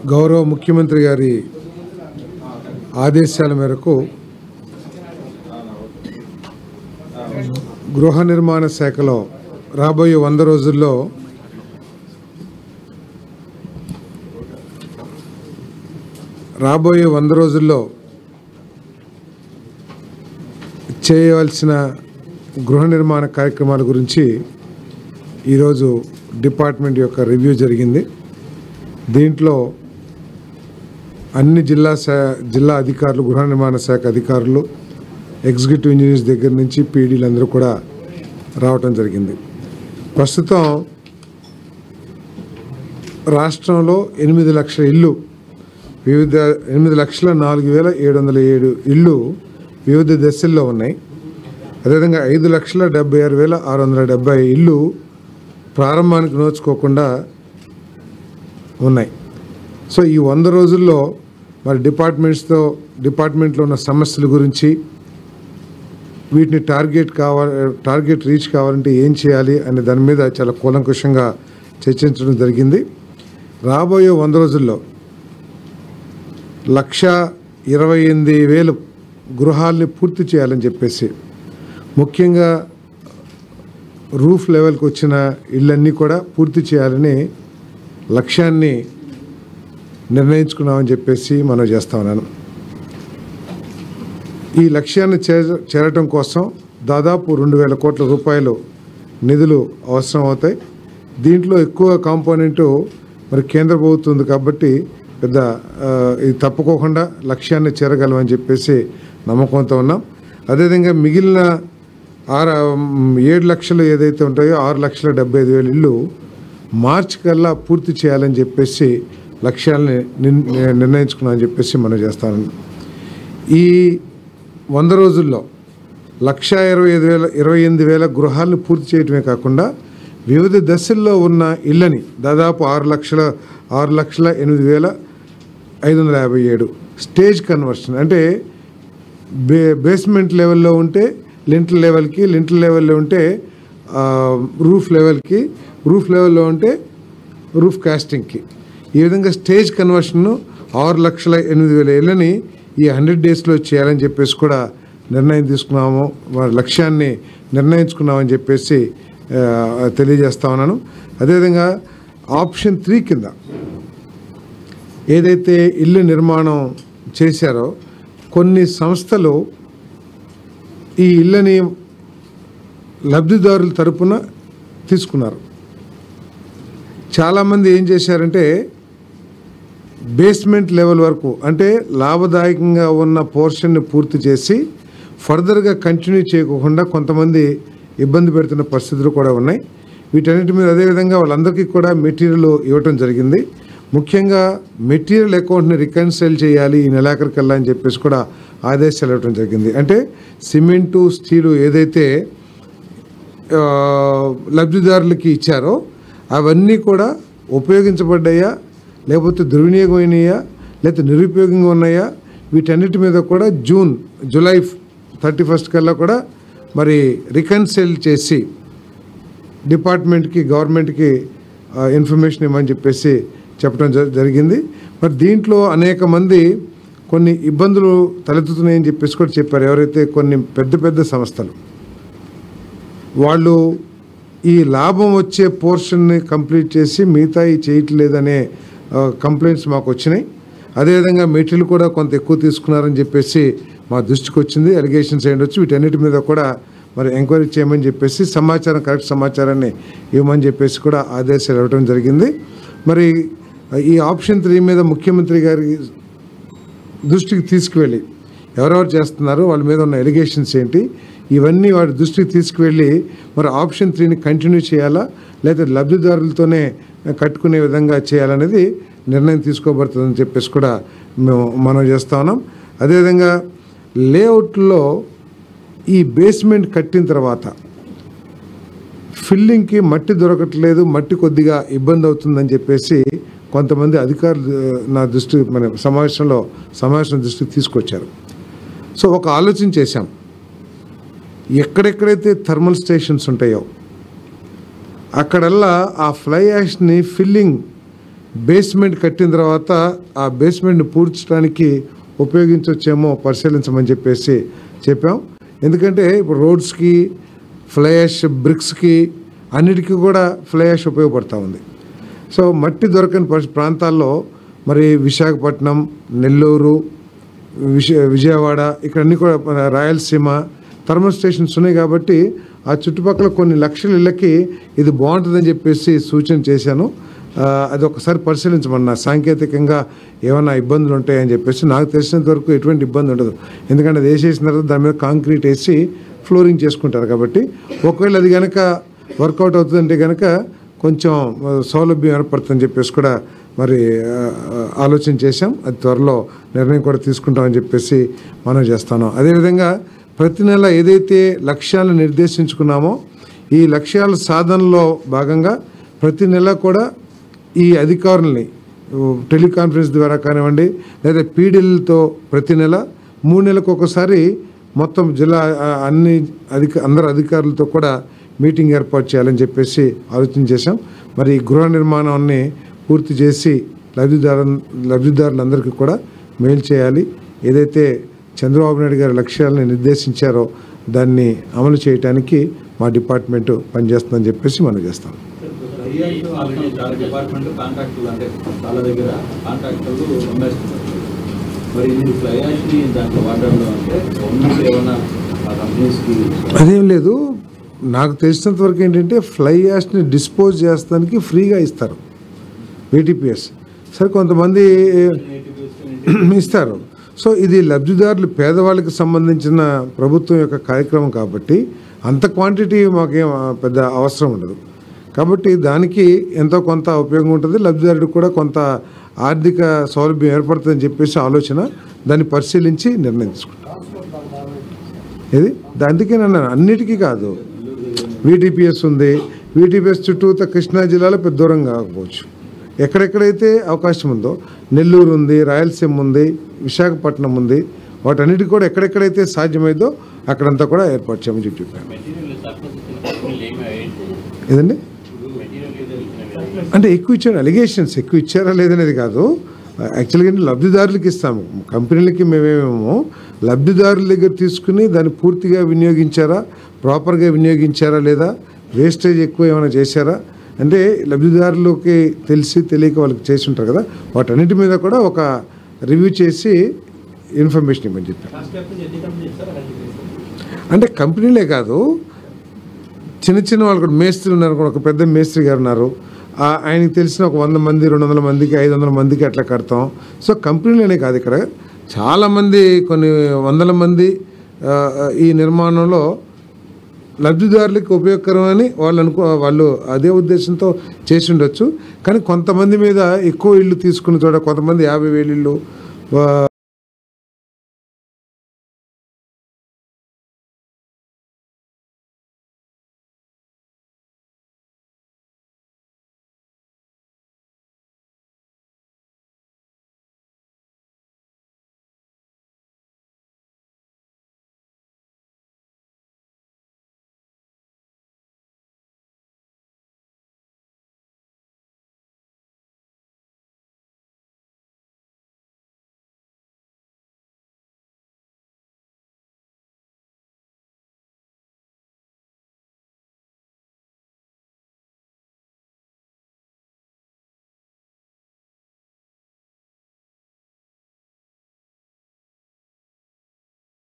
గౌరవ ముఖ్యమంత్రి గారి ఆదేశాల మేరకు గృహ నిర్మాణ శాఖలో రాబోయే వంద రోజుల్లో రాబోయే వంద రోజుల్లో చేయవలసిన గృహ నిర్మాణ కార్యక్రమాల గురించి ఈరోజు డిపార్ట్మెంట్ యొక్క రివ్యూ జరిగింది దీంట్లో అన్ని జిల్లా శా జిల్లా అధికారులు గృహ నిర్మాణ శాఖ అధికారులు ఎగ్జిక్యూటివ్ ఇంజనీర్స్ దగ్గర నుంచి పీడీలు అందరూ కూడా రావటం జరిగింది ప్రస్తుతం రాష్ట్రంలో ఎనిమిది లక్షల ఇల్లు వివిధ ఎనిమిది లక్షల నాలుగు వేల ఏడు వందల ఏడు ఇళ్ళు వివిధ దశల్లో ఉన్నాయి అదేవిధంగా ఐదు లక్షల డెబ్బై ఆరు వేల ఆరు వందల డెబ్బై ఇళ్ళు ప్రారంభానికి నోచుకోకుండా ఉన్నాయి సో ఈ వంద రోజుల్లో మరి డిపార్ట్మెంట్స్తో డిపార్ట్మెంట్లో ఉన్న సమస్యల గురించి వీటిని టార్గెట్ కావాలి టార్గెట్ రీచ్ కావాలంటే ఏం చేయాలి అనే దాని మీద చాలా కూలంకుషంగా చర్చించడం జరిగింది రాబోయే వంద రోజుల్లో లక్ష ఇరవై ఎనిమిది వేలు గృహాల్ని పూర్తి చేయాలని చెప్పేసి ముఖ్యంగా రూఫ్ లెవెల్కి వచ్చిన ఇళ్ళన్నీ కూడా పూర్తి చేయాలని లక్ష్యాన్ని నిర్ణయించుకున్నామని చెప్పేసి మనం చేస్తా ఉన్నాను ఈ లక్ష్యాన్ని చేర చేరటం కోసం దాదాపు రెండు వేల కోట్ల రూపాయలు నిధులు అవసరం అవుతాయి దీంట్లో ఎక్కువ కాంపోనెంటు మరి కేంద్ర ప్రభుత్వం ఉంది కాబట్టి పెద్ద ఆ, ఇది తప్పుకోకుండా లక్ష్యాన్ని చేరగలమని చెప్పేసి నమ్మకంతో ఉన్నాం అదేవిధంగా మిగిలిన ఆరు ఏడు లక్షలు ఏదైతే ఉంటాయో ఆరు లక్షల డెబ్బై ఐదు వేల ఇల్లు మార్చి కల్లా పూర్తి చేయాలని చెప్పేసి లక్ష్యాలని నిర్ నిర్ణయించుకున్నామని చెప్పేసి మనం చేస్తాను ఈ వంద రోజుల్లో లక్ష ఇరవై ఐదు వేల ఇరవై ఎనిమిది వేల గృహాలను పూర్తి చేయటమే కాకుండా వివిధ దశల్లో ఉన్న ఇళ్ళని దాదాపు ఆరు లక్షల ఆరు లక్షల ఎనిమిది వేల ఐదు వందల యాభై ఏడు స్టేజ్ కన్వర్షన్ అంటే బే బేస్మెంట్ లెవెల్లో ఉంటే లింటర్ లెవెల్కి లింటర్ లెవెల్లో ఉంటే ఆ, రూఫ్ లెవెల్కి రూఫ్ లెవెల్లో ఉంటే రూఫ్ కాస్టింగ్కి ఈ విధంగా స్టేజ్ కన్వర్షన్ ఆరు లక్షల ఎనిమిది వేల ఇళ్ళని ఈ హండ్రెడ్ డేస్లో చేయాలని చెప్పేసి కూడా నిర్ణయం తీసుకున్నాము వారి లక్ష్యాన్ని నిర్ణయించుకున్నామని చెప్పేసి ఆ, తెలియజేస్తా ఉన్నాను అదేవిధంగా ఆప్షన్ త్రీ కింద ఏదైతే ఇల్లు నిర్మాణం చేశారో కొన్ని సంస్థలు ఈ ఇళ్ళని లబ్ధిదారుల తరపున తీసుకున్నారు చాలామంది ఏం చేశారంటే బేస్మెంట్ లెవెల్ వరకు అంటే లాభదాయకంగా ఉన్న పోర్షన్ని పూర్తి చేసి ఫర్దర్గా కంటిన్యూ చేయకుండా కొంతమంది ఇబ్బంది పెడుతున్న పరిస్థితులు కూడా ఉన్నాయి వీటన్నిటి మీద అదేవిధంగా వాళ్ళందరికీ కూడా మెటీరియల్ ఇవ్వటం జరిగింది ముఖ్యంగా మెటీరియల్ అకౌంట్ని రికన్సైల్ చేయాలి ఈ నెలాఖరికల్లా అని చెప్పేసి కూడా ఆదేశాలు ఇవ్వటం జరిగింది అంటే సిమెంటు స్టీలు ఏదైతే ఆ, లబ్ధిదారులకి ఇచ్చారో అవన్నీ కూడా ఉపయోగించబడ్డాయా లేకపోతే దుర్వినియోగమైనయా లేకపోతే నిరుపయోగంగా ఉన్నాయా వీటన్నిటి మీద కూడా జూన్ జూలై థర్టీ ఫస్ట్ కల్లా కూడా మరి రికన్సైల్ చేసి డిపార్ట్మెంట్కి గవర్నమెంట్కి ఆ, ఇన్ఫర్మేషన్ ఇవ్వమని చెప్పేసి చెప్పడం జ- జరిగింది మరి దీంట్లో అనేక మంది కొన్ని ఇబ్బందులు తలెత్తుతున్నాయని చెప్పేసి కూడా చెప్పారు ఎవరైతే కొన్ని పెద్ద పెద్ద సంస్థలు వాళ్ళు ఈ లాభం వచ్చే పోర్షన్ని కంప్లీట్ చేసి మిగతా ఈ చేయట్లేదనే కంప్లైంట్స్ మాకు వచ్చినాయి అదేవిధంగా మెటీరియల్ కూడా కొంత ఎక్కువ తీసుకున్నారని చెప్పేసి మా దృష్టికి వచ్చింది అలిగేషన్స్ ఏంటొచ్చు వీటన్నిటి మీద కూడా మరి ఎంక్వైరీ చేయమని చెప్పేసి సమాచారం కరెక్ట్ సమాచారాన్ని ఇవ్వమని చెప్పేసి కూడా ఆదేశాలు ఇవ్వడం జరిగింది మరి ఈ ఆప్షన్ త్రీ మీద ముఖ్యమంత్రి గారి దృష్టికి తీసుకువెళ్ళి ఎవరెవరు చేస్తున్నారు వాళ్ళ మీద ఉన్న ఎలిగేషన్స్ ఏంటి ఇవన్నీ వాడి దృష్టికి తీసుకువెళ్ళి మరి ఆప్షన్ త్రీని కంటిన్యూ చేయాలా లేదా లబ్ధిదారులతోనే కట్టుకునే విధంగా చేయాలనేది నిర్ణయం తీసుకోబడుతుందని చెప్పేసి కూడా మేము మనం చేస్తా ఉన్నాం అదేవిధంగా లేఅవుట్లో ఈ బేస్మెంట్ కట్టిన తర్వాత ఫిల్లింగ్కి మట్టి దొరకట్లేదు మట్టి కొద్దిగా ఇబ్బంది అవుతుందని చెప్పేసి కొంతమంది అధికారులు ఆ, నా దృష్టి మన సమావేశంలో సమావేశం దృష్టికి తీసుకొచ్చారు సో ఒక ఆలోచన చేశాం ఎక్కడెక్కడైతే థర్మల్ స్టేషన్స్ ఉంటాయో అక్కడల్లా ఆ ఫ్లై యాష్ని ఫిల్లింగ్ బేస్మెంట్ కట్టిన తర్వాత ఆ బేస్మెంట్ని పూడ్చడానికి ఉపయోగించవచ్చేమో పరిశీలించమని చెప్పేసి చెప్పాం ఎందుకంటే ఇప్పుడు రోడ్స్కి ఫ్లై యాష్ బ్రిక్స్కి అన్నిటికీ కూడా ఫ్లై యాష్ ఉపయోగపడతా ఉంది సో మట్టి దొరకని పరిస్థి- ప్రాంతాల్లో మరి విశాఖపట్నం నెల్లూరు విజయ విజయవాడ ఇక్కడ అన్ని కూడా మన రాయలసీమ థర్మల్ స్టేషన్స్ ఉన్నాయి కాబట్టి ఆ చుట్టుపక్కల కొన్ని లక్షల ఇళ్ళకి ఇది బాగుంటుందని చెప్పేసి సూచన చేశాను ఆ, అది ఒకసారి పరిశీలించమన్నా సాంకేతికంగా ఏమైనా ఇబ్బందులు ఉంటాయని చెప్పేసి నాకు తెలిసినంత వరకు ఎటువంటి ఇబ్బంది ఉండదు ఎందుకంటే అది వేసేసిన తర్వాత దాని మీద కాంక్రీట్ వేసి ఫ్లోరింగ్ చేసుకుంటారు కాబట్టి ఒకవేళ అది కనుక వర్కౌట్ అవుతుందంటే కనుక కొంచెం ఆ, సౌలభ్యం ఏర్పడుతుందని చెప్పేసి కూడా మరి ఆ, ఆ, ఆలోచన చేశాం అది త్వరలో నిర్ణయం కూడా తీసుకుంటామని చెప్పేసి మనం చేస్తాను అదేవిధంగా ప్రతి నెల ఏదైతే లక్ష్యాలను నిర్దేశించుకున్నామో ఈ లక్ష్యాల సాధనలో భాగంగా ప్రతి నెల కూడా ఈ అధికారుల్ని ఉ, టెలికాన్ఫరెన్స్ ద్వారా కానివ్వండి లేదా పీడీలతో ప్రతి నెల మూడు నెలలకు ఒకసారి మొత్తం జిల్లా ఆ, అన్ని అధిక అందరు అధికారులతో కూడా మీటింగ్ ఏర్పాటు చేయాలని చెప్పేసి ఆలోచన చేశాం మరి ఈ గృహ నిర్మాణాన్ని పూర్తి చేసి లబ్ధిదారు లబ్ధిదారులందరికీ కూడా మెయిల్ చేయాలి ఏదైతే చంద్రబాబు నాయుడు గారి లక్ష్యాలను నిర్దేశించారో దాన్ని అమలు చేయడానికి మా డిపార్ట్మెంటు పనిచేస్తుందని చెప్పేసి మనం చేస్తాం ఐఐటి ఆల్రెడీ చాలా డిపార్ట్మెంట్ కాంట్రాక్టులు అంటే చాలా దగ్గర కాంట్రాక్టర్లు అమ్మేస్తున్నారు మరి మీరు ఫ్లైయాష్ని దాంట్లో వాడడంలో అంటే గవర్నమెంట్ ఏమైనా ఆ కంపెనీస్కి అదేం లేదు నాకు తెలిసినంత వరకు ఏంటంటే ఫ్లై యాష్ని డిస్పోజ్ చేస్తానికి ఫ్రీగా ఇస్తారు బీటీపీఎస్ సరే కొంతమంది ఇస్తారు సో ఇది లబ్ధిదారులు పేదవాళ్ళకి సంబంధించిన ప్రభుత్వం యొక్క కార్యక్రమం కాబట్టి అంత క్వాంటిటీ మాకేం ఆ, పెద్ద అవసరం ఉండదు కాబట్టి దానికి ఎంతో కొంత ఉపయోగం ఉంటుంది లబ్ధిదారుడికి కూడా కొంత ఆర్థిక సౌలభ్యం ఏర్పడుతుందని చెప్పేసి ఆలోచన దాన్ని పరిశీలించి నిర్ణయం తీసుకుంటాం ఏది అందుకే నన్ను అన్నిటికీ కాదు వీటీపీఎస్ ఉంది వీటీపీఎస్ చుట్టూత కృష్ణా జిల్లాలో పెద్ద దూరం కాకపోవచ్చు ఎక్కడెక్కడైతే అవకాశం ఉందో నెల్లూరు ఉంది రాయలసీమ ఉంది విశాఖపట్నం ఉంది వాటన్నిటికి కూడా ఎక్కడెక్కడైతే సాధ్యమైందో అక్కడంతా కూడా ఏర్పాటు చేయమని చెప్పి చెప్పాను మెటీరియల్ సర్ప్లస్ ఇచ్చిన కంపెనీలు ఏమి ఐడెంటిఫై ఏదండి మెటీరియల్ ఏదో ఇచ్చిన అంటే ఎక్కువ ఇచ్చారు అలిగేషన్స్ ఎక్కువ ఇచ్చారా లేదనేది కాదు యాక్చువల్గా ఏంటి లబ్ధిదారులకి ఇస్తాము కంపెనీలకి మేమేమేమో లబ్ధిదారుల దగ్గర తీసుకుని దాన్ని పూర్తిగా వినియోగించారా ప్రాపర్గా వినియోగించారా లేదా వేస్టేజ్ ఎక్కువ ఏమైనా చేశారా అంటే లబ్ధిదారులకి తెలిసి తెలియక వాళ్ళకి చేసి ఉంటారు కదా వాటన్నిటి మీద కూడా ఒక రివ్యూ చేసి ఇన్ఫర్మేషన్ ఇవ్వమని చెప్పాను అంటే కంపెనీలే కాదు చిన్న చిన్న వాళ్ళు కూడా మేస్త్రి ఉన్నారు కూడా ఒక పెద్ద మేస్త్రి గారు ఉన్నారు ఆ, ఆయనకి తెలిసిన ఒక వంద మంది రెండు వందల మందికి ఐదు వందల మందికి అట్లా కడతాం సో కంపెనీలోనే కాదు ఇక్కడ చాలామంది కొన్ని వందల మంది ఆ, ఈ నిర్మాణంలో లబ్ధిదారులకు ఉపయోగకరమని వాళ్ళు అనుకో వాళ్ళు అదే ఉద్దేశంతో చేసి ఉండొచ్చు కానీ కొంతమంది మీద ఎక్కువ ఇల్లు తీసుకున్న చోట కొంతమంది యాభై వేలు ఇల్లు ఆ,